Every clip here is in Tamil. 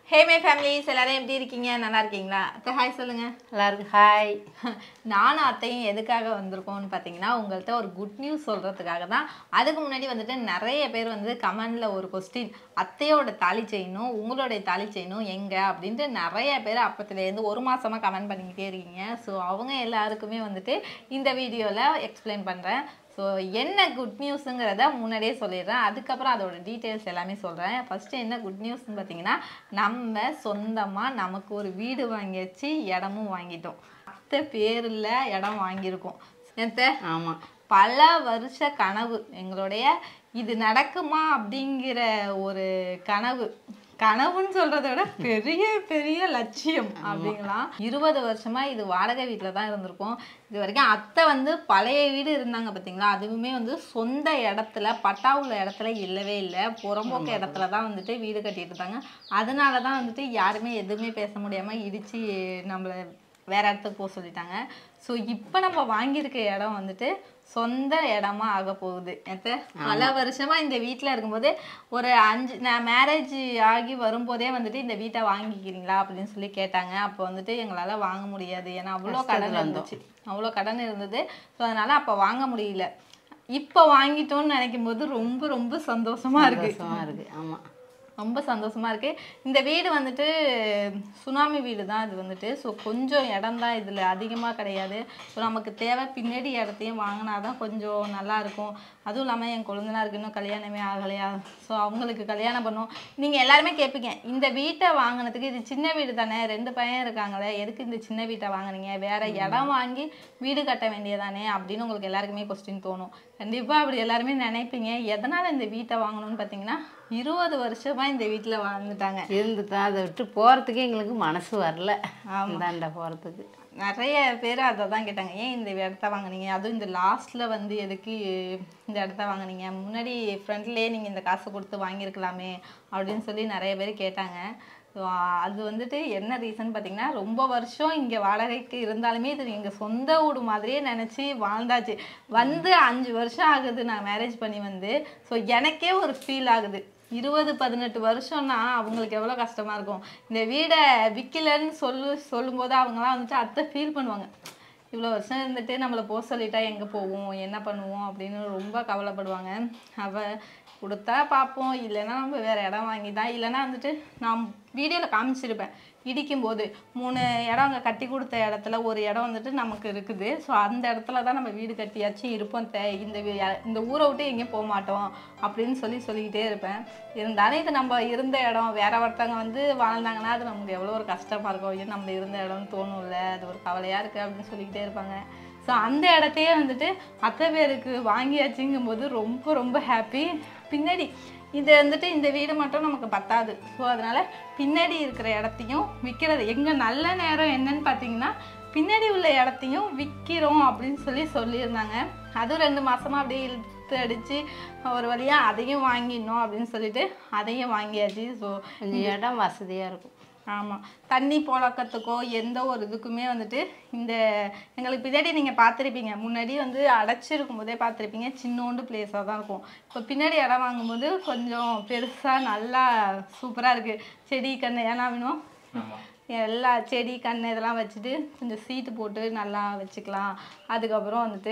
ஹே மை ஃபேமிலிஸ் எல்லாரும் எப்படி இருக்கீங்க நல்லா இருக்கீங்களா அத்தை ஹாய் சொல்லுங்க எல்லாருக்கும் ஹாய் நானும் அத்தையும் எதுக்காக வந்திருக்கோம்னு பார்த்தீங்கன்னா உங்கள்கிட்ட ஒரு குட் நியூஸ் சொல்கிறதுக்காக தான் அதுக்கு முன்னாடி வந்துட்டு நிறைய பேர் வந்து கமெண்டில் ஒரு கொஸ்டின் அத்தையோட தாலி செயினும் உங்களுடைய தாலி செயினும் எங்கே அப்படின்ட்டு நிறைய பேர் அப்பத்துலேருந்து ஒரு மாதமாக கமெண்ட் பண்ணிக்கிட்டே இருக்கீங்க ஸோ அவங்க எல்லாருக்குமே வந்துட்டு இந்த வீடியோவில் எக்ஸ்பிளைன் பண்ணுறேன் ஸோ என்ன குட் நியூஸுங்கிறத முன்னாடியே சொல்லிடுறேன் அதுக்கப்புறம் அதோட டீட்டெயில்ஸ் எல்லாமே சொல்கிறேன் ஃபஸ்ட்டு என்ன குட் நியூஸ்னு பார்த்தீங்கன்னா நம்ம சொந்தமாக நமக்கு ஒரு வீடு வாங்கியாச்சு இடமும் வாங்கிட்டோம் அத்தை பேரில் இடம் வாங்கியிருக்கோம் எத்த ஆமாம் பல வருஷ கனவு எங்களுடைய இது நடக்குமா அப்படிங்கிற ஒரு கனவு கனவுன்னு சொல்றதை விட பெரிய பெரிய லட்சியம் அப்படிங்களாம் இருபது வருஷமா இது வாடகை வீட்டில் தான் இருந்திருக்கோம் இது வரைக்கும் அத்தை வந்து பழைய வீடு இருந்தாங்க பார்த்தீங்களா அதுவுமே வந்து சொந்த இடத்துல பட்டா உள்ள இடத்துல இல்லவே இல்லை புறம்போக்கு இடத்துல தான் வந்துட்டு வீடு கட்டிட்டு இருந்தாங்க அதனால தான் வந்துட்டு யாருமே எதுவுமே பேச முடியாமல் இடித்து நம்மளை வேற இடத்துக்கு போக சொல்லிட்டாங்க ஸோ இப்போ நம்ம வாங்கியிருக்க இடம் வந்துட்டு சொந்த இடமா ஆக போகுது எத்த பல வருஷமா இந்த வீட்டில் இருக்கும்போது ஒரு அஞ்சு நான் மேரேஜ் ஆகி வரும்போதே வந்துட்டு இந்த வீட்டை வாங்கிக்கிறீங்களா அப்படின்னு சொல்லி கேட்டாங்க அப்போ வந்துட்டு எங்களால் வாங்க முடியாது ஏன்னா அவ்வளோ கடன் இருந்துச்சு அவ்வளோ கடன் இருந்தது ஸோ அதனால அப்போ வாங்க முடியல இப்போ வாங்கிட்டோம்னு நினைக்கும் போது ரொம்ப ரொம்ப சந்தோஷமா இருக்கு சந்தோஷமா இருக்கு ஆமாம் ரொம்ப சந்தோஷமா இருக்கு இந்த வீடு வந்துட்டு சுனாமி வீடு தான் இது வந்துட்டு ஸோ கொஞ்சம் இடம் தான் இதில் அதிகமாக கிடையாது ஸோ நமக்கு தேவை பின்னாடி இடத்தையும் வாங்கினா தான் கொஞ்சம் நல்லா இருக்கும் அதுவும் இல்லாமல் என் குழந்தைனாருக்கு இன்னும் கல்யாணமே ஆகலையா ஸோ அவங்களுக்கு கல்யாணம் பண்ணும் நீங்கள் எல்லாருமே கேட்பீங்க இந்த வீட்டை வாங்கினதுக்கு இது சின்ன வீடு தானே ரெண்டு பையன் இருக்காங்களே எதுக்கு இந்த சின்ன வீட்டை வாங்குனீங்க வேற இடம் வாங்கி வீடு கட்ட வேண்டியதானே அப்படின்னு உங்களுக்கு எல்லாருக்குமே கொஸ்டின் தோணும் கண்டிப்பாக அப்படி எல்லாருமே நினைப்பீங்க எதனால் இந்த வீட்டை வாங்கணும்னு பார்த்தீங்கன்னா இருபது வருஷமா இந்த வீட்டில் வாழ்ந்துட்டாங்க இருந்துட்டு அதை விட்டு போகிறதுக்கே எங்களுக்கு மனசு வரல இந்தாண்ட போகிறதுக்கு நிறைய பேர் அதை தான் கேட்டாங்க ஏன் இந்த இடத்த வாங்குனீங்க அதுவும் இந்த லாஸ்ட்ல வந்து எதுக்கு இந்த இடத்த வாங்குனீங்க முன்னாடி ஃப்ரண்ட்லேயே நீங்கள் இந்த காசு கொடுத்து வாங்கியிருக்கலாமே அப்படின்னு சொல்லி நிறைய பேர் கேட்டாங்க ஸோ அது வந்துட்டு என்ன ரீசன் பார்த்தீங்கன்னா ரொம்ப வருஷம் இங்கே வாடகைக்கு இருந்தாலுமே இது எங்கள் சொந்த வீடு மாதிரியே நினச்சி வாழ்ந்தாச்சு வந்து அஞ்சு வருஷம் ஆகுது நான் மேரேஜ் பண்ணி வந்து ஸோ எனக்கே ஒரு ஃபீல் ஆகுது இருபது பதினெட்டு வருஷம்னா அவங்களுக்கு எவ்வளோ கஷ்டமா இருக்கும் இந்த வீடை விற்கலன்னு சொல்லு சொல்லும்போது அவங்களாம் வந்துட்டு அத்தை ஃபீல் பண்ணுவாங்க இவ்வளோ வருஷம் இருந்துட்டு நம்மளை போக சொல்லிட்டா எங்கே போவோம் என்ன பண்ணுவோம் அப்படின்னு ரொம்ப கவலைப்படுவாங்க அவ கொடுத்தா பார்ப்போம் இல்லைன்னா நம்ம வேறு இடம் வாங்கி தான் இல்லைன்னா வந்துட்டு நான் வீடியோவில் காமிச்சிருப்பேன் இடிக்கும்போது மூணு இடம் அங்கே கட்டி கொடுத்த இடத்துல ஒரு இடம் வந்துட்டு நமக்கு இருக்குது ஸோ அந்த இடத்துல தான் நம்ம வீடு கட்டியாச்சும் இருப்போம் தே இந்த வீ- இந்த ஊரை விட்டு எங்கேயும் போக மாட்டோம் அப்படின்னு சொல்லி சொல்லிக்கிட்டே இருப்பேன் இருந்தாலும் இது நம்ம இருந்த இடம் வேற ஒருத்தவங்க வந்து வாழ்ந்தாங்கன்னா அது நமக்கு எவ்வளோ ஒரு கஷ்டமாக இருக்கும் ஐயோ நம்ம இருந்த இடம்னு தோணும்ல அது ஒரு கவலையாக இருக்குது அப்படின்னு சொல்லிக்கிட்டே இருப்பாங்க ஸோ அந்த இடத்தையே வந்துட்டு அத்தை பேருக்கு வாங்கியாச்சுங்கும்போது ரொம்ப ரொம்ப ஹாப்பி பின்னாடி இது வந்துட்டு இந்த வீடு மட்டும் நமக்கு பத்தாது ஸோ அதனால பின்னாடி இருக்கிற இடத்தையும் விற்கிறது எங்க நல்ல நேரம் என்னன்னு பார்த்தீங்கன்னா பின்னாடி உள்ள இடத்தையும் விற்கிறோம் அப்படின்னு சொல்லி சொல்லியிருந்தாங்க அதுவும் ரெண்டு மாசமா அப்படியே இழுத்து அடிச்சு ஒரு வழியா அதையும் வாங்கிடணும் அப்படின்னு சொல்லிட்டு அதையும் வாங்கியாச்சு ஸோ கொஞ்சம் இடம் வசதியாக இருக்கும் ஆமாம் தண்ணி புழக்கத்துக்கோ எந்த ஒரு இதுக்குமே வந்துட்டு இந்த எங்களுக்கு பின்னாடி நீங்கள் பார்த்துருப்பீங்க முன்னாடி வந்து அடைச்சிருக்கும் போதே பார்த்துருப்பீங்க சின்னோண்டு பிளேஸாக தான் இருக்கும் இப்போ பின்னாடி இடம் வாங்கும்போது கொஞ்சம் பெருசாக நல்லா சூப்பராக இருக்குது செடி கன்று ஏன்னா வேணும் எல்லா செடி கன்று இதெல்லாம் வச்சுட்டு கொஞ்சம் சீட்டு போட்டு நல்லா வச்சுக்கலாம் அதுக்கப்புறம் வந்துட்டு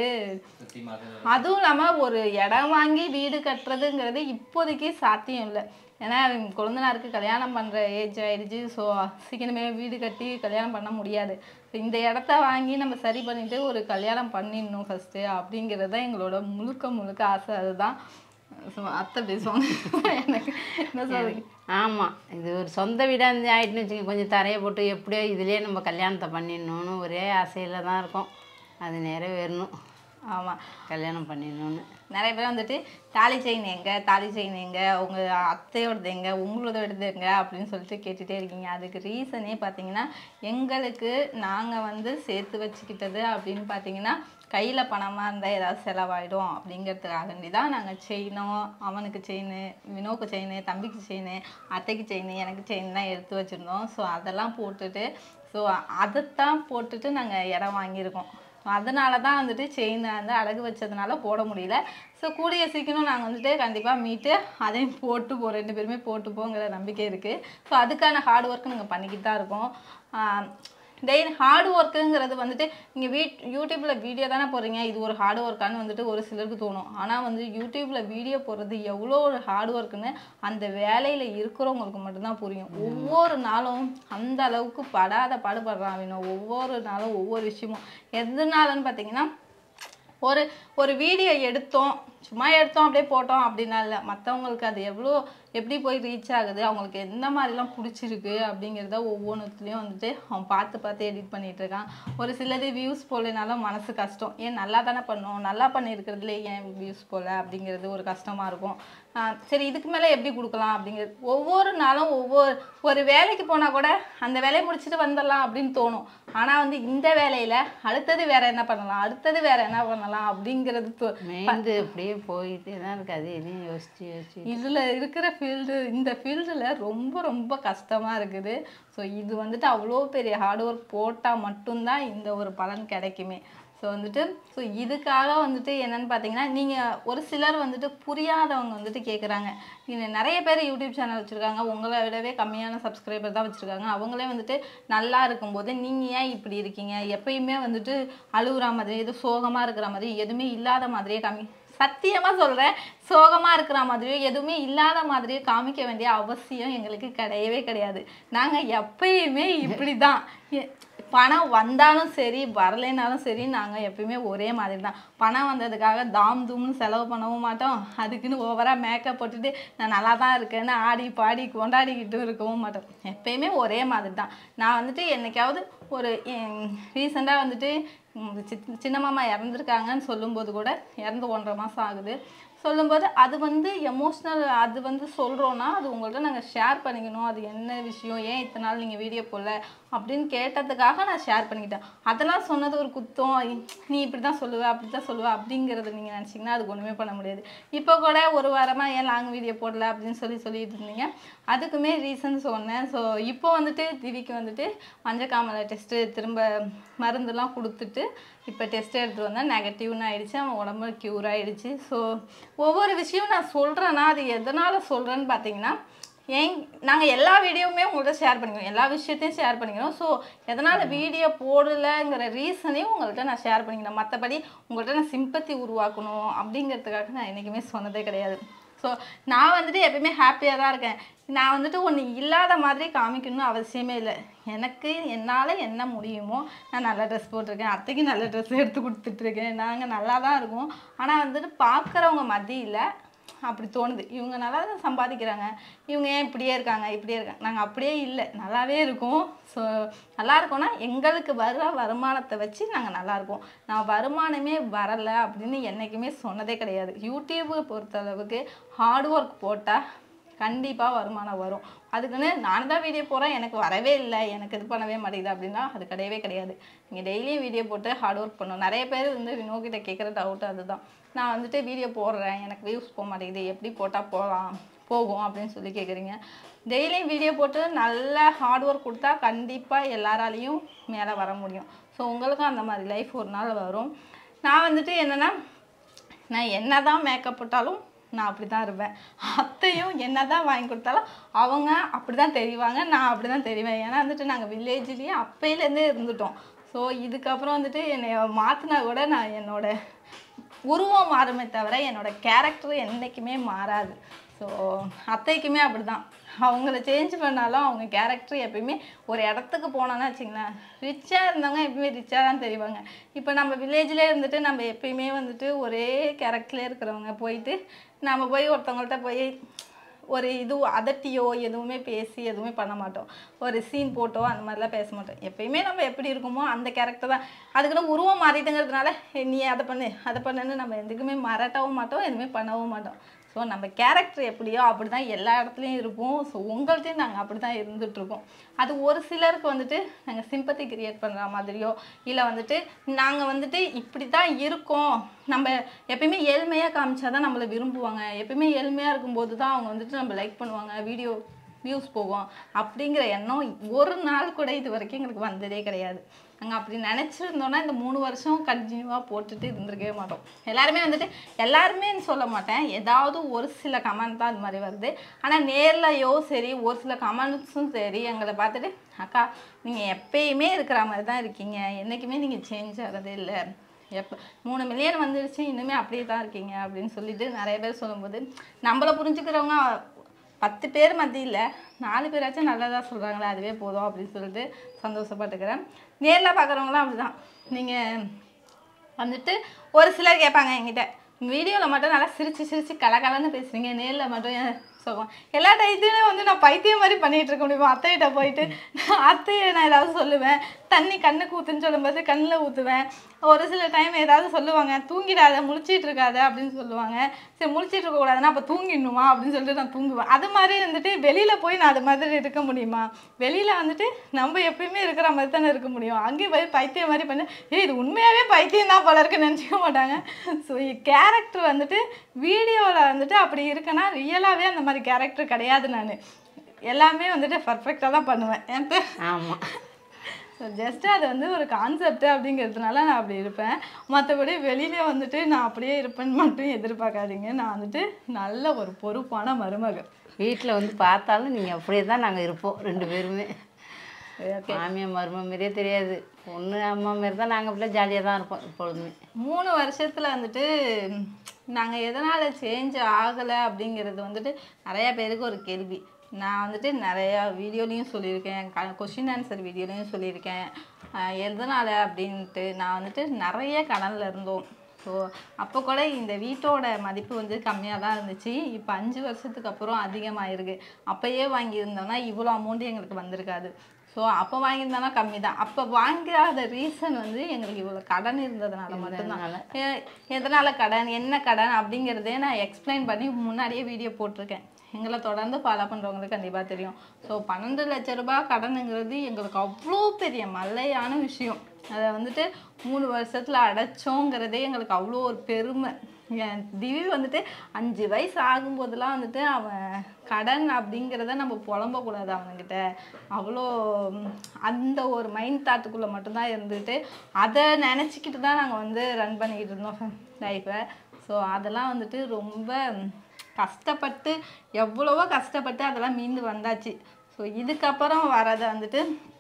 அதுவும் இல்லாமல் ஒரு இடம் வாங்கி வீடு கட்டுறதுங்கிறது இப்போதைக்கு சாத்தியம் இல்லை ஏன்னா குழந்தனாருக்கு கல்யாணம் பண்ணுற ஏஜ் ஆயிடுச்சு ஸோ சீக்கிரமே வீடு கட்டி கல்யாணம் பண்ண முடியாது இந்த இடத்த வாங்கி நம்ம சரி பண்ணிட்டு ஒரு கல்யாணம் பண்ணிடணும் ஃபஸ்ட்டு அப்படிங்கிறது தான் எங்களோட முழுக்க முழுக்க ஆசை அதுதான் ஸோ அத்தை பேசுவாங்க எனக்கு என்ன சொல்றது ஆமாம் இது ஒரு சொந்த வீடாக இருந்து ஆயிட்டுன்னு வச்சுக்கோங்க கொஞ்சம் தரையை போட்டு எப்படியோ இதுலேயே நம்ம கல்யாணத்தை பண்ணிடணும்னு ஒரே ஆசையில் தான் இருக்கோம் அது நிறைவேறணும் ஆமாம் கல்யாணம் பண்ணிடணும்னு நிறைய பேர் வந்துட்டு தாலி செயின் எங்க தாலி செயின் எங்க உங்க அத்தையோடது எங்க உங்களோடது எங்க அப்படின்னு சொல்லிட்டு கேட்டுட்டே இருக்கீங்க அதுக்கு ரீசனே பார்த்தீங்கன்னா எங்களுக்கு நாங்கள் வந்து சேர்த்து வச்சுக்கிட்டது அப்படின்னு பார்த்தீங்கன்னா கையில் பணமாக இருந்தால் ஏதாவது செலவாயிடும் அப்படிங்கிறதுக்காண்டி தான் நாங்கள் செயினோ அவனுக்கு செயின் வினோக்கு செயின் தம்பிக்கு செயின் அத்தைக்கு செயின் எனக்கு செயின் தான் எடுத்து வச்சுருந்தோம் ஸோ அதெல்லாம் போட்டுட்டு ஸோ அதைத்தான் போட்டுட்டு நாங்கள் இடம் வாங்கியிருக்கோம் அதனால தான் வந்துட்டு செயினை வந்து அடகு வச்சதுனால போட முடியல ஸோ கூடிய சீக்கிரம் நாங்கள் வந்துட்டு கண்டிப்பாக மீட்டு அதையும் போட்டு போ ரெண்டு பேருமே போட்டு போங்கிற நம்பிக்கை இருக்குது ஸோ அதுக்கான ஹார்ட் ஒர்க் நாங்கள் பண்ணிக்கிட்டு தான் இருக்கோம் டெய்லி ஹார்ட் ஒர்க்குங்கிறது வந்துட்டு நீங்கள் வீட் யூடியூப்பில் வீடியோ தானே போடுறீங்க இது ஒரு ஹார்ட் ஒர்க்கான்னு வந்துட்டு ஒரு சிலருக்கு தோணும் ஆனால் வந்து யூடியூப்பில் வீடியோ போடுறது எவ்வளோ ஒரு ஹார்ட் ஒர்க்குன்னு அந்த வேலையில் இருக்கிறவங்களுக்கு மட்டும்தான் புரியும் ஒவ்வொரு நாளும் அந்த அளவுக்கு படாத பாடுபடுறான் அவனும் ஒவ்வொரு நாளும் ஒவ்வொரு விஷயமும் எதுனாலன்னு பார்த்தீங்கன்னா ஒரு ஒரு வீடியோ எடுத்தோம் சும்மா எடுத்தோம் அப்படியே போட்டோம் அப்படின்னா இல்லை மற்றவங்களுக்கு அது எவ்வளோ எப்படி போய் ரீச் ஆகுது அவங்களுக்கு எந்த மாதிரிலாம் பிடிச்சிருக்கு அப்படிங்கிறத ஒவ்வொன்றுத்துலேயும் வந்துட்டு அவன் பார்த்து பார்த்து எடிட் பண்ணிட்டு இருக்கான் ஒரு சிலது வியூஸ் போகலைனாலும் மனசு கஷ்டம் ஏன் நல்லா தானே பண்ணோம் நல்லா பண்ணியிருக்கிறதுல ஏன் வியூஸ் போகல அப்படிங்கிறது ஒரு கஷ்டமாக இருக்கும் ஆஹ் சரி இதுக்கு மேலே எப்படி கொடுக்கலாம் அப்படிங்கிறது ஒவ்வொரு நாளும் ஒவ்வொரு ஒரு வேலைக்கு போனால் கூட அந்த வேலையை முடிச்சுட்டு வந்துடலாம் அப்படின்னு தோணும் ஆனால் வந்து இந்த வேலையில் அடுத்தது வேற என்ன பண்ணலாம் அடுத்தது வேற என்ன பண்ணலாம் அப்படிங்கிறது தோ- மேய்ந்து அப்படியே போயிட்டே தான் இருக்கு அது எதையும் யோசிச்சு யோசிச்சு இதில் இருக்கிற ஃபீல்டு இந்த ஃபீல்டில் ரொம்ப ரொம்ப கஷ்டமாக இருக்குது ஸோ இது வந்துட்டு அவ்வளோ பெரிய ஹார்ட் ஒர்க் போட்டால் மட்டும்தான் இந்த ஒரு பலன் கிடைக்குமே ஸோ வந்துட்டு ஸோ இதுக்காக வந்துட்டு என்னன்னு பார்த்தீங்கன்னா நீங்கள் ஒரு சிலர் வந்துட்டு புரியாதவங்க வந்துட்டு கேட்குறாங்க நீங்கள் நிறைய பேர் யூடியூப் சேனல் வச்சுருக்காங்க உங்களை விடவே கம்மியான சப்ஸ்கிரைபர் தான் வச்சுருக்காங்க அவங்களே வந்துட்டு நல்லா இருக்கும்போது நீங்கள் ஏன் இப்படி இருக்கீங்க எப்பயுமே வந்துட்டு அழுகுற மாதிரி எதுவும் சோகமாக இருக்கிற மாதிரி எதுவுமே இல்லாத மாதிரியே கம்மி சத்தியமா சொல்றேன் சோகமா இருக்கிற மாதிரியோ எதுவுமே இல்லாத மாதிரியோ காமிக்க வேண்டிய அவசியம் எங்களுக்கு கிடையவே கிடையாது நாங்க எப்பயுமே இப்படிதான் எ- பணம் வந்தாலும் சரி வரலைனாலும் சரி நாங்கள் எப்பயுமே ஒரே மாதிரி தான் பணம் வந்ததுக்காக தாம் தூம்னு செலவு பண்ணவும் மாட்டோம் அதுக்குன்னு ஓவராக மேக்கப் போட்டுட்டு நான் நல்லா தான் இருக்கேன்னு ஆடி பாடி கொண்டாடிக்கிட்டும் இருக்கவும் மாட்டோம் எப்பயுமே ஒரே மாதிரி தான் நான் வந்துட்டு என்னைக்காவது ஒரு ரீசெண்டாக வந்துட்டு ம், சித்- சின்ன மாமா இறந்துருக்காங்கன்னு சொல்லும்போது கூட இறந்து ஒன்றரை மாதம் ஆகுது சொல்லும்போது அது வந்து எமோஷ்னல் அது வந்து சொல்கிறோன்னா அது உங்கள்கிட்ட நாங்கள் ஷேர் பண்ணிக்கணும் அது என்ன விஷயம் ஏன் இத்தனை நாள் நீங்கள் வீடியோ போடல அப்படின்னு கேட்டதுக்காக நான் ஷேர் பண்ணிக்கிட்டேன் அதெல்லாம் சொன்னது ஒரு குத்தம் ஐ- நீ இப்படி தான் சொல்லுவ அப்படி தான் சொல்லுவ அப்படிங்கிறது நீங்கள் நினச்சிங்கன்னா அதுக்கு ஒன்றுமே பண்ண முடியாது இப்போ கூட ஒரு வாரமாக ஏன் லாங் வீடியோ போடல அப்படின்னு சொல்லி சொல்லிட்டு இருந்தீங்க அதுக்குமே ரீசன் சொன்னேன் ஸோ இப்போ வந்துட்டு திவிக்கு வந்துட்டு மஞ்சக்காமலை டெஸ்ட்டு திரும்ப மருந்துலாம் கொடுத்துட்டு இப்போ டெஸ்ட் எடுத்துகிட்டு வந்தேன் நெகட்டிவ்னு ஆயிடுச்சு அவன் உடம்பு க்யூர் ஆயிடுச்சு ஸோ ஒவ்வொரு விஷயம் நான் சொல்கிறேன்னா அது எதனால் சொல்கிறேன்னு பார்த்தீங்கன்னா ஏன் நாங்கள் எல்லா வீடியோவுமே உங்கள்கிட்ட ஷேர் பண்ணிக்கிறோம் எல்லா விஷயத்தையும் ஷேர் பண்ணிக்கிறோம் ஸோ எதனால் வீடியோ போடலைங்கிற ரீசனையும் உங்கள்கிட்ட நான் ஷேர் பண்ணிக்கிறேன் மற்றபடி உங்கள்கிட்ட நான் சிம்பத்தி உருவாக்கணும் அப்படிங்கிறதுக்காக நான் என்றைக்குமே சொன்னதே கிடையாது ஸோ நான் வந்துட்டு எப்பயுமே ஹாப்பியாக தான் இருக்கேன் நான் வந்துட்டு ஒன்று இல்லாத மாதிரி காமிக்கணும்னு அவசியமே இல்லை எனக்கு என்னால் என்ன முடியுமோ நான் நல்ல ட்ரெஸ் போட்டிருக்கேன் அத்தைக்கு நல்ல ட்ரெஸ் எடுத்து கொடுத்துட்ருக்கேன் நாங்கள் நல்லா தான் இருக்கோம் ஆனால் வந்துட்டு பார்க்குறவங்க மத்தியில் அப்படி தோணுது இவங்க நல்லா தான் சம்பாதிக்கிறாங்க இவங்க ஏன் இப்படியே இருக்காங்க இப்படியே இருக்காங்க நாங்கள் அப்படியே இல்லை நல்லாவே இருக்கோம் ஸோ நல்லா இருக்கோம்னா எங்களுக்கு வர வருமானத்தை வச்சு நாங்கள் நல்லா இருக்கோம் நான் வருமானமே வரலை அப்படின்னு என்றைக்குமே சொன்னதே கிடையாது யூடியூபை பொறுத்தளவுக்கு ஹார்ட் ஒர்க் போட்டால் கண்டிப்பாக வருமானம் வரும் அதுக்குன்னு நான் தான் வீடியோ போகிறேன் எனக்கு வரவே இல்லை எனக்கு இது பண்ணவே மாட்டேங்குது அப்படின்னா அது கிடையவே கிடையாது நீங்கள் டெய்லியும் வீடியோ போட்டு ஹார்ட் ஒர்க் பண்ணணும் நிறைய பேர் வந்து வினோகிட்ட கேட்குற டவுட் அதுதான் நான் வந்துட்டு வீடியோ போடுறேன் எனக்கு வியூஸ் போக மாட்டேங்குது எப்படி போட்டால் போகலாம் போகும் அப்படின்னு சொல்லி கேட்குறீங்க டெய்லியும் வீடியோ போட்டு நல்ல ஹார்ட் ஒர்க் கொடுத்தா கண்டிப்பாக எல்லாராலையும் மேலே வர முடியும் ஸோ உங்களுக்கும் அந்த மாதிரி லைஃப் ஒரு நாள் வரும் நான் வந்துட்டு என்னென்னா நான் என்னதான் மேக்கப் போட்டாலும் நான் அப்படி தான் இருப்பேன் அத்தையும் என்ன தான் வாங்கி கொடுத்தாலும் அவங்க அப்படி தான் தெரிவாங்க நான் அப்படி தான் தெரிவேன் ஏன்னா வந்துட்டு நாங்கள் வில்லேஜ்லேயே அப்பையிலேருந்தே இருந்துட்டோம் ஸோ இதுக்கப்புறம் வந்துட்டு என்னை மாற்றினா கூட நான் என்னோட உருவம் மாறுமே தவிர என்னோட கேரக்டர் என்றைக்குமே மாறாது ஸோ அத்தைக்குமே அப்படி தான் அவங்கள சேஞ்ச் பண்ணாலும் அவங்க கேரக்டர் எப்பயுமே ஒரு இடத்துக்கு போனோன்னா வச்சுங்களேன் ரிச்சாக இருந்தவங்க எப்பயுமே ரிச்சாக தான் தெரிவாங்க இப்போ நம்ம வில்லேஜ்லேயே இருந்துட்டு நம்ம எப்பயுமே வந்துட்டு ஒரே கேரக்டர்லேயே இருக்கிறவங்க போயிட்டு நம்ம போய் ஒருத்தவங்கள்ட்ட போய் ஒரு இது அதட்டியோ எதுவுமே பேசி எதுவுமே பண்ண மாட்டோம் ஒரு சீன் போட்டோ அந்த மாதிரிலாம் பேச மாட்டோம் எப்பயுமே நம்ம எப்படி இருக்கோமோ அந்த கேரக்டர் தான் அதுக்குன்னு உருவம் மாறிட்டுங்கிறதுனால "ஏய், நீ அதை பண்ணு அதை பண்ணுன்னு நம்ம எதுக்குமே மறட்டவும் மாட்டோம் எதுவுமே பண்ணவும் மாட்டோம் ஸோ நம்ம கேரக்டர் எப்படியோ அப்படி தான் எல்லா இடத்துலையும் இருப்போம் ஸோ உங்கள்கிட்டையும் நாங்கள் அப்படி தான் இருந்துகிட்ருக்கோம் அது ஒரு சிலருக்கு வந்துட்டு நாங்கள் சிம்பத்தி கிரியேட் பண்ணுற மாதிரியோ இல்லை வந்துட்டு நாங்கள் வந்துட்டு இப்படி தான் இருக்கோம் நம்ம எப்பயுமே ஏழ்மையாக காமிச்சா தான் நம்மளை விரும்புவாங்க எப்பயுமே ஏழ்மையாக இருக்கும்போது தான் அவங்க வந்துட்டு நம்ம லைக் பண்ணுவாங்க வீடியோ வியூஸ் போகும் அப்படிங்கிற எண்ணம் ஒரு நாள் கூட இது வரைக்கும் எங்களுக்கு வந்ததே கிடையாது நாங்கள் அப்படி நினச்சிருந்தோன்னா இந்த மூணு வருஷம் கண்டினியூவாக போட்டுட்டு இருந்திருக்கவே மாட்டோம் எல்லாருமே வந்துட்டு எல்லாருமே சொல்ல மாட்டேன் ஏதாவது ஒரு சில கமெண்ட் தான் அது மாதிரி வருது ஆனால் நேர்லையோ சரி ஒரு சில கமெண்ட்ஸும் சரி எங்களை பார்த்துட்டு அக்கா நீங்கள் எப்பயுமே இருக்கிற மாதிரி தான் இருக்கீங்க என்றைக்குமே நீங்கள் சேஞ்ச் ஆகிறதே இல்லை எப்போ மூணு மில்லியன் வந்துடுச்சு இன்னுமே அப்படியே தான் இருக்கீங்க அப்படின்னு சொல்லிட்டு நிறைய பேர் சொல்லும்போது நம்மளை புரிஞ்சுக்கிறவங்க பத்து பேர் மத்தியில் நாலு பேராச்சும் நல்லதாக சொல்கிறாங்களே அதுவே போதும் அப்படின்னு சொல்லிட்டு சந்தோஷப்பட்டுக்கிறேன் நேரில் பார்க்குறவங்களாம் அப்படிதான் நீங்கள் வந்துட்டு ஒரு சிலர் கேட்பாங்க என்கிட்ட வீடியோவில் மட்டும் நல்லா சிரிச்சு சிரிச்சு கலகலன்னு பேசுறீங்க நேரில் மட்டும் ஏன் சொல்லுவோம் எல்லா டைத்துலையும் வந்து நான் பைத்தியம் மாதிரி பண்ணிட்டு இருக்க முடியுமா அத்தைகிட்ட போயிட்டு அத்தையை நான் ஏதாவது சொல்லுவேன் தண்ணி கண்ணுக்கு ஊற்றுன்னு சொல்லும்போது கண்ணில் ஊற்றுவேன் ஒரு சில டைம் ஏதாவது சொல்லுவாங்க தூங்கிடாத முழிச்சிட்டு இருக்காத அப்படின்னு சொல்லுவாங்க சரி முழிச்சிட்டு இருக்கக்கூடாதுன்னா அப்போ தூங்கிடணுமா அப்படின்னு சொல்லிட்டு நான் தூங்குவேன் அது மாதிரி வந்துட்டு வெளியில் போய் நான் அது மாதிரி இருக்க முடியுமா வெளியில் வந்துட்டு நம்ம எப்பயுமே இருக்கிற மாதிரி தானே இருக்க முடியும் அங்கேயும் போய் பைத்தியம் மாதிரி பண்ண ஏய் இது உண்மையாகவே பைத்தியம் தான் போல இருக்குன்னு நினச்சிக்க மாட்டாங்க ஸோ கேரக்டர் வந்துட்டு வீடியோவில் வந்துட்டு அப்படி இருக்கேன்னா ரியலாகவே அந்த மாதிரி கேரக்டர் கிடையாது நான் எல்லாமே வந்துட்டு பர்ஃபெக்டாக தான் பண்ணுவேன் என்கிட்ட ஆமாம் ஸோ ஜஸ்ட் அது வந்து ஒரு கான்செப்ட் அப்படிங்கிறதுனால நான் அப்படி இருப்பேன் மற்றபடி வெளியில வந்துட்டு நான் அப்படியே இருப்பேன்னு மட்டும் எதிர்பார்க்காதீங்க நான் வந்துட்டு நல்ல ஒரு பொறுப்பான மருமகள் வீட்டில் வந்து பார்த்தாலும் நீங்கள் அப்படியே தான் நாங்கள் இருப்போம் ரெண்டு பேருமே ஓகே மாமியார் மரும மாரியே தெரியாது பொண்ணு அம்மா மாரி தான் நாங்கள் அப்படியே ஜாலியாக தான் இருப்போம் எப்பொழுதுமே மூணு வருஷத்தில் வந்துட்டு நாங்கள் எதனால் சேஞ்ச் ஆகலை அப்படிங்கிறது வந்துட்டு நிறையா பேருக்கு ஒரு கேள்வி நான் வந்துட்டு நிறையா வீடியோலையும் சொல்லியிருக்கேன் க கொஷின் ஆன்சர் வீடியோலையும் சொல்லியிருக்கேன் ஆஹ் எதனால் அப்படின்ட்டு நான் வந்துட்டு நிறைய கடனில் இருந்தோம் ஸோ அப்போ கூட இந்த வீட்டோட மதிப்பு வந்து கம்மியாக தான் இருந்துச்சு இப்போ அஞ்சு வருஷத்துக்கு அப்புறம் அதிகமாயிருக்கு அப்போயே வாங்கியிருந்தோம்னா இவ்வளோ அமௌண்ட் எங்களுக்கு வந்திருக்காது ஸோ அப்போ வாங்கியிருந்தோம்னா கம்மி தான் அப்போ வாங்காத ரீசன் வந்து எங்களுக்கு இவ்வளோ கடன் இருந்ததுனால மட்டும்தான் எ- எதனால கடன் என்ன கடன் அப்படிங்கிறதே நான் எக்ஸ்பிளைன் பண்ணி முன்னாடியே வீடியோ போட்டிருக்கேன் எங்களை தொடர்ந்து ஃபாலோ பண்ணுறவங்களுக்கு கண்டிப்பாக தெரியும் ஸோ பன்னெண்டு லட்ச ரூபாய் கடனுங்கிறது எங்களுக்கு அவ்வளோ பெரிய மல்லையான விஷயம் அதை வந்துட்டு மூணு வருஷத்தில் அடைச்சோங்கிறதே எங்களுக்கு அவ்வளோ ஒரு பெருமை என் திவி வந்துட்டு அஞ்சு வயசு ஆகும்போதெல்லாம் வந்துட்டு அவன் கடன் அப்படிங்கிறத நம்ம புலம்பக்கூடாது அவன்கிட்ட அவ்வளோ ம், அந்த ஒரு மைண்ட் தாட்டுக்குள்ளே மட்டும்தான் இருந்துட்டு அதை நினச்சிக்கிட்டு தான் நாங்கள் வந்து ரன் பண்ணிக்கிட்டு இருந்தோம் லைஃப்பை ஸோ அதெல்லாம் வந்துட்டு ரொம்ப ம், கஷ்டப்பட்டு எவ்வளவோ கஷ்டப்பட்டு அதெல்லாம் மீண்டு வந்தாச்சு ஸோ இதுக்கப்புறம் வரதை வந்துட்டு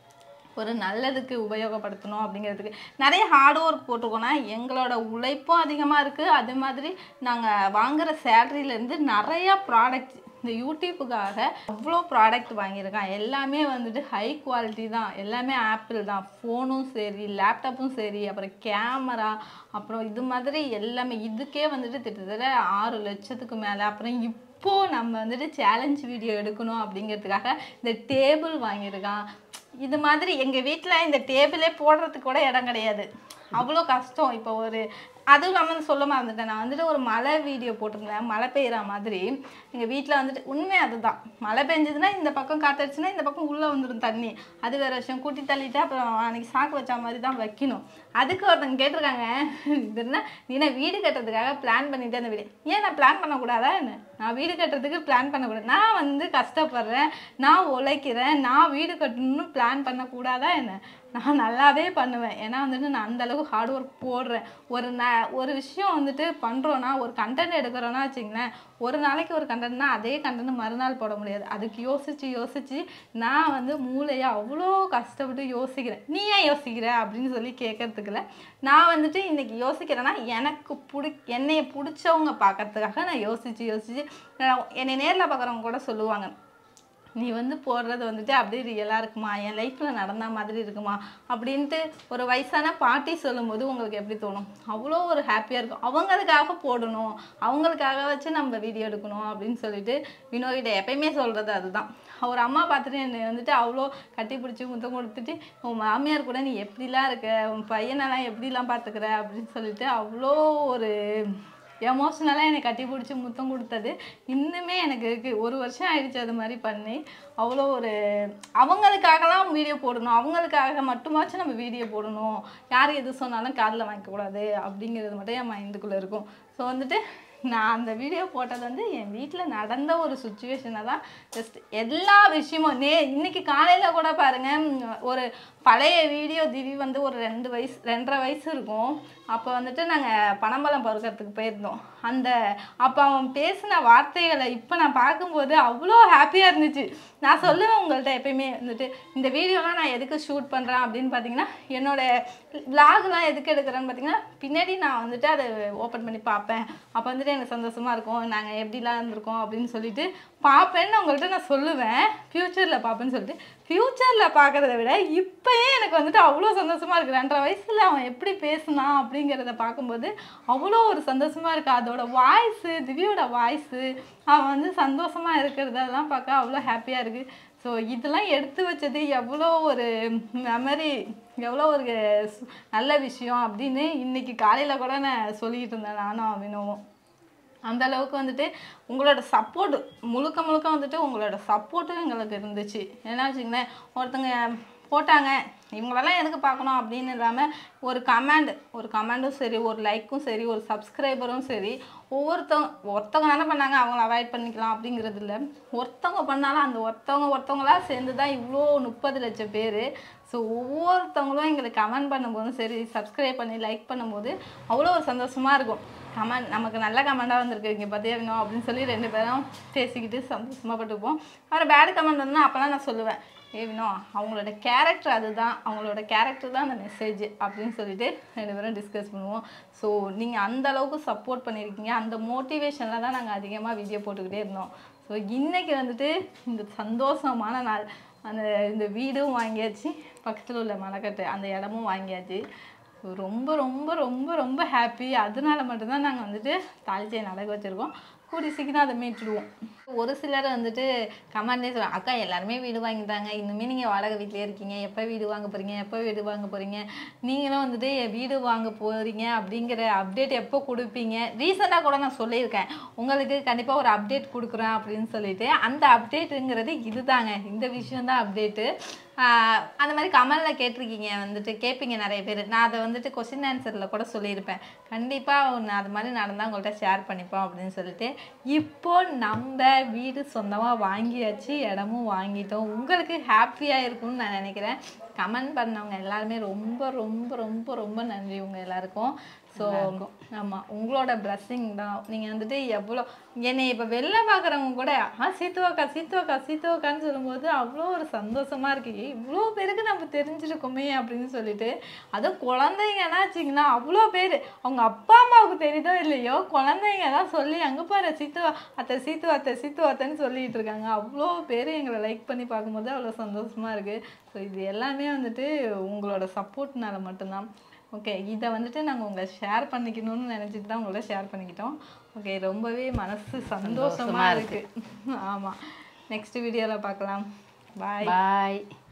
ஒரு நல்லதுக்கு உபயோகப்படுத்தணும் அப்படிங்கிறதுக்கு நிறைய ஹார்ட் ஒர்க் போட்டிருக்கோம்னா எங்களோட உழைப்பும் அதிகமாக இருக்குது அது மாதிரி நாங்கள் வாங்குகிற சேலரியிலேருந்து நிறையா ப்ராடக்ட் இந்த யூடியூப்புக்காக அவ்வளோ ப்ராடக்ட் வாங்கியிருக்கான் எல்லாமே வந்துட்டு ஹை குவாலிட்டி தான் எல்லாமே ஆப்பிள் தான் ஃபோனும் சரி லேப்டாப்பும் சரி அப்புறம் கேமரா அப்புறம் இது மாதிரி எல்லாமே இதுக்கே வந்துட்டு கிட்டத்தட்ட ஆறு லட்சத்துக்கு மேலே அப்புறம் இப்போ நம்ம வந்துட்டு சேலஞ்ச் வீடியோ எடுக்கணும் அப்படிங்கிறதுக்காக இந்த டேபிள் வாங்கியிருக்கான் இது மாதிரி எங்கள் வீட்டில் இந்த டேபிளே போடுறதுக்கு கூட இடம் கிடையாது அவ்வளோ கஷ்டம் இப்போ ஒரு அதுவும் இல்லாமல் சொல்ல மறந்துட்டேன் நான் வந்துட்டு ஒரு மழை வீடியோ போட்டிருந்தேன் மழை பெய்கிற மாதிரி எங்கள் வீட்டில் வந்துட்டு உண்மை அதுதான் மழை பெஞ்சதுன்னா இந்த பக்கம் காத்தடிச்சுன்னா இந்த பக்கம் உள்ளே வந்துடும் தண்ணி அது வேற விஷயம் கூட்டி தள்ளிட்டு அப்புறம் அன்னைக்கு சாக்கு வச்ச மாதிரி தான் வைக்கணும் அதுக்கு ஒருத்தங்க கேட்டிருக்காங்க இது என்ன நீ என்ன வீடு கட்டுறதுக்காக பிளான் பண்ணிட்டு அந்த வீடு ஏன் நான் பிளான் பண்ணக்கூடாதா என்ன நான் வீடு கட்டுறதுக்கு பிளான் பண்ணக்கூடாது நான் வந்து கஷ்டப்படுறேன் நான் உழைக்கிறேன் நான் வீடு கட்டணும்னு பிளான் பண்ணக்கூடாதா என்ன நான் நல்லாவே பண்ணுவேன் ஏன்னா வந்துட்டு நான் அந்த அளவுக்கு ஹார்ட் ஒர்க் போடுறேன் ஒரு ந ஒரு விஷயம் வந்துட்டு பண்ணுறோன்னா ஒரு கண்டென்ட் எடுக்கிறோன்னா வச்சுங்களேன் ஒரு நாளைக்கு ஒரு கண்டென்ட்னா அதே கண்டென்ட் மறுநாள் போட முடியாது அதுக்கு யோசித்து யோசித்து நான் வந்து மூளையை அவ்வளோ கஷ்டப்பட்டு யோசிக்கிறேன் நீ ஏன் யோசிக்கிற அப்படின்னு சொல்லி கேட்கறதுக்குல நான் வந்துட்டு இன்னைக்கு யோசிக்கிறேன்னா எனக்கு பிடி என்னைய பிடிச்சவங்க பார்க்கறதுக்காக நான் யோசித்து யோசித்து என்னை நேரில் பார்க்குறவங்க கூட சொல்லுவாங்க நீ வந்து போடுறது வந்துட்டு அப்படியே ரியலாக இருக்குமா என் லைஃப்பில் நடந்த மாதிரி இருக்குமா அப்படின்ட்டு ஒரு வயசான பாட்டி சொல்லும்போது உங்களுக்கு எப்படி தோணும் அவ்வளோ ஒரு ஹாப்பியாக இருக்கும் அவங்களுக்காக போடணும் அவங்களுக்காக வச்சு நம்ம வீடியோ எடுக்கணும் அப்படின்னு சொல்லிட்டு வினோகிட்ட எப்பயுமே சொல்கிறது அதுதான் ஒரு அம்மா பார்த்துட்டு என்னை வந்துட்டு அவ்வளோ கட்டி பிடிச்சி முத்தம் கொடுத்துட்டு உன் மாமியார் கூட நீ எப்படிலாம் இருக்க உன் பையனெல்லாம் எப்படிலாம் பார்த்துக்கிற அப்படின்னு சொல்லிட்டு அவ்வளோ ஒரு எமோஷ்னலாக என்னை கட்டி பிடிச்சி முத்தம் கொடுத்தது இன்னுமே எனக்கு இருக்குது ஒரு வருஷம் ஆயிடுச்சு அது மாதிரி பண்ணி அவ்வளோ ஒரு அவங்களுக்காகலாம் வீடியோ போடணும் அவங்களுக்காக மட்டுமாச்சும் நம்ம வீடியோ போடணும் யார் எது சொன்னாலும் காதில் வாங்கிக்கக்கூடாது அப்படிங்கிறது மட்டும் என் மைண்டுக்குள்ளே இருக்கும் ஸோ வந்துட்டு நான் அந்த வீடியோ போட்டது வந்து என் வீட்டில் நடந்த ஒரு சுச்சுவேஷனை தான் ஜஸ்ட் எல்லா விஷயமும் நே இன்னைக்கு காலையில் கூட பாருங்க ம், ஒரு பழைய வீடியோ திவி வந்து ஒரு ரெண்டு வயசு ரெண்டரை வயசு இருக்கும் அப்போ வந்துட்டு நாங்கள் பனம்பழம் பருக்கிறதுக்கு போயிருந்தோம் அந்த அப்போ அவன் பேசின வார்த்தைகளை இப்போ நான் பார்க்கும்போது அவ்வளோ ஹாப்பியாக இருந்துச்சு நான் சொல்லுவேன் உங்கள்கிட்ட எப்பயுமே வந்துட்டு இந்த வீடியோலாம் நான் எதுக்கு ஷூட் பண்ணுறேன் அப்படின்னு பார்த்தீங்கன்னா என்னோட விலாக்லாம் எதுக்கு எடுக்கிறேன்னு பார்த்தீங்கன்னா பின்னாடி நான் வந்துட்டு அதை ஓப்பன் பண்ணி பார்ப்பேன் அப்போ வந்துட்டு எனக்கு சந்தோஷமாக இருக்கும் நாங்கள் எப்படிலாம் இருந்திருக்கோம் அப்படின்னு சொல்லிட்டு பார்ப்பேன்னு உங்கள்கிட்ட நான் சொல்லுவேன் ஃப்யூச்சரில் பார்ப்பேன்னு சொல்லிட்டு ஃப்யூச்சரில் பார்க்குறத விட இப்போயே எனக்கு வந்துட்டு அவ்வளோ சந்தோஷமாக இருக்குது ரெண்டரை வயசில் அவன் எப்படி பேசுனான் அப்படிங்கிறத பார்க்கும்போது அவ்வளோ ஒரு சந்தோஷமாக இருக்குது அதோட வாய்ஸு திவ்யோட வாய்ஸு அவன் வந்து சந்தோஷமாக இருக்கிறதெல்லாம் பார்க்க அவ்வளோ ஹாப்பியாக இருக்குது ஸோ இதெல்லாம் எடுத்து வச்சது எவ்வளோ ஒரு மெமரி எவ்வளோ ஒரு சு- நல்ல விஷயம் அப்படின்னு இன்னைக்கு காலையில் கூட நான் சொல்லிக்கிட்டு இருந்தேன் நானும் அபினவும் அந்த அளவுக்கு வந்துட்டு உங்களோட சப்போர்ட் முழுக்க முழுக்க வந்துட்டு உங்களோட சப்போர்ட்டும் எங்களுக்கு இருந்துச்சு என்ன வச்சுங்களேன் ஒருத்தங்க போட்டாங்க இவங்களெல்லாம் எதுக்கு பார்க்கணும் அப்படின்னு இல்லாமல் ஒரு கமெண்ட் ஒரு கமெண்டும் சரி ஒரு லைக்கும் சரி ஒரு சப்ஸ்கிரைபரும் சரி ஒவ்வொருத்தவங்க ஒருத்தவங்க தானே பண்ணாங்க அவங்கள அவாய்ட் பண்ணிக்கலாம் அப்படிங்கிறது இல்லை ஒருத்தவங்க பண்ணாலும் அந்த ஒருத்தவங்க ஒருத்தவங்களா சேர்ந்து தான் இவ்வளோ முப்பது லட்சம் பேர் ஸோ ஒவ்வொருத்தவங்களும் எங்களுக்கு கமெண்ட் பண்ணும்போதும் சரி சப்ஸ்கிரைப் பண்ணி லைக் பண்ணும்போது அவ்வளோ ஒரு சந்தோஷமாக இருக்கும் கமெண்ட் நமக்கு நல்ல கமெண்டாக வந்திருக்கு இங்கே பார்த்தியா வேணும் அப்படின்னு சொல்லி ரெண்டு பேரும் பேசிக்கிட்டு சந்தோஷமாக பட்டுப்போம் அப்புறம் பேட் கமெண்ட் வந்தா அப்போல்லாம் நான் சொல்லுவேன் ஏ வினோ அவங்களோட கேரக்டர் அதுதான் அவங்களோட கேரக்டர் தான் அந்த மெசேஜ் அப்படின்னு சொல்லிட்டு ரெண்டு பேரும் டிஸ்கஸ் பண்ணுவோம் ஸோ நீங்கள் அந்த அளவுக்கு சப்போர்ட் பண்ணியிருக்கீங்க அந்த மோட்டிவேஷனில் தான் நாங்கள் அதிகமாக வீடியோ போட்டுக்கிட்டே இருந்தோம் ஸோ இன்னைக்கு வந்துட்டு இந்த சந்தோஷமான நாள் அந்த இந்த வீடும் வாங்கியாச்சு பக்கத்தில் உள்ள மலைக்கட்டு அந்த இடமும் வாங்கியாச்சு ஸோ ரொம்ப ரொம்ப ரொம்ப ரொம்ப ஹாப்பி அதனால மட்டும்தான் நாங்கள் வந்துட்டு தாலிச்சை நடக்க வச்சுருக்கோம் கூடி சீக்கிரம் அதை மீட்டுடுவோம் ஒரு சிலர் வந்துட்டு கமெண்ட்லேயே சொல்லுவாங்க அக்கா எல்லாருமே வீடு வாங்கிட்டாங்க இன்னுமே நீங்கள் வாடகை வீட்டிலே இருக்கீங்க எப்போ வீடு வாங்க போகிறீங்க எப்போ வீடு வாங்க போகிறீங்க நீங்களும் வந்துட்டு வீடு வாங்க போகிறீங்க அப்படிங்கிற அப்டேட் எப்போ கொடுப்பீங்க ரீசெண்டாக கூட நான் சொல்லியிருக்கேன் உங்களுக்கு கண்டிப்பாக ஒரு அப்டேட் கொடுக்குறேன் அப்படின்னு சொல்லிட்டு அந்த அப்டேட்டுங்கிறது இதுதாங்க இந்த விஷயம் தான் அப்டேட்டு அந்த மாதிரி கமலில் கேட்டிருக்கீங்க வந்துட்டு கேட்பீங்க நிறைய பேர் நான் அதை வந்துட்டு கொஸ்டின் ஆன்சரில் கூட சொல்லியிருப்பேன் கண்டிப்பாக ஒன்று அது மாதிரி நடந்தால் உங்கள்கிட்ட ஷேர் பண்ணிப்போம் அப்படின்னு சொல்லிட்டு இப்போ நம்ம வீடு சொந்தமாக வாங்கியாச்சு இடமும் வாங்கிட்டோம் உங்களுக்கு ஹாப்பியாக இருக்கும்னு நான் நினைக்கிறேன் கமெண்ட் பண்ணவங்க எல்லாருமே ரொம்ப ரொம்ப ரொம்ப ரொம்ப நன்றி உங்கள் எல்லாருக்கும் ஸோ ஆமாம் உங்களோட blessing தான் நீங்கள் வந்துட்டு எவ்வளோ என்னை இப்போ வெளில பார்க்குறவங்க கூட ஆ சீத்துவாக்கா சீத்துவாக்கா சீத்துவாக்கான்னு சொல்லும்போது அவ்வளோ ஒரு சந்தோஷமாக இருக்கு ஏய், இவ்வளோ பேருக்கு நம்ம தெரிஞ்சிருக்கோமே அப்படின்னு சொல்லிட்டு அதுவும் குழந்தைங்கன்னா வச்சிங்கன்னா அவ்வளோ பேர் அவங்க அப்பா அம்மாவுக்கு தெரியுதோ இல்லையோ குழந்தைங்க தான் சொல்லி அங்கே பாரு சீத்துவா அத்தை சீத்து அத்தை சீத்து அத்தைன்னு சொல்லிட்டு இருக்காங்க அவ்வளோ பேர் எங்களை லைக் பண்ணி பார்க்கும்போது அவ்வளோ சந்தோஷமாக இருக்குது ஸோ இது எல்லாமே வந்துட்டு உங்களோட சப்போர்ட்னால மட்டும்தான் ஓகே இதை வந்துட்டு நாங்கள் உங்களை ஷேர் பண்ணிக்கணும்னு நினச்சிட்டு தான் உங்களோட ஷேர் பண்ணிக்கிட்டோம் ஓகே ரொம்பவே மனசு சந்தோஷமாக இருக்குது ஆமாம் நெக்ஸ்ட் வீடியோவில் பார்க்கலாம் பாய் பாய்